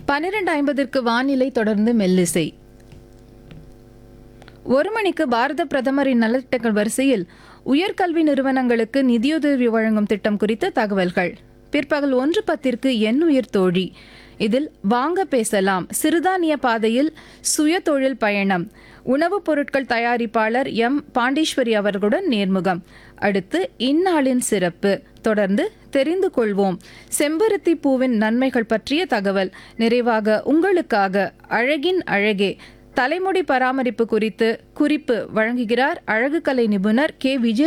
பன்னிரண்டு ஐம்பதற்கு வானிலை தொடர்ந்து மெல்லிசை ஒரு மணிக்கு பாரத பிரதமரின் நலத்திட்டங்கள் வரிசையில் உயர்கல்வி நிறுவனங்களுக்கு நிதியுதவி வழங்கும் திட்டம் குறித்த தகவல்கள் பிற்பகல் ஒன்று பத்திற்கு என் உயிர் தோழி இதில் வாங்க பேசலாம் சிறுதானிய பாதையில் சுய தொழில் பயணம் உணவுப் பொருட்கள் தயாரிப்பாளர் எம் பாண்டீஸ்வரி அவர்களுடன் நேர்முகம் அடுத்து இந்நாளின் சிறப்பு தொடர்ந்து தெரிந்து கொள்வோம் செம்பருத்தி பூவின் நன்மைகள் பற்றிய தகவல் நிறைவாக உங்களுக்காக அழகின் அழகே தலைமுடி பராமரிப்பு குறித்து குறிப்பு வழங்குகிறார் அழகு கலை நிபுணர் கே விஜய்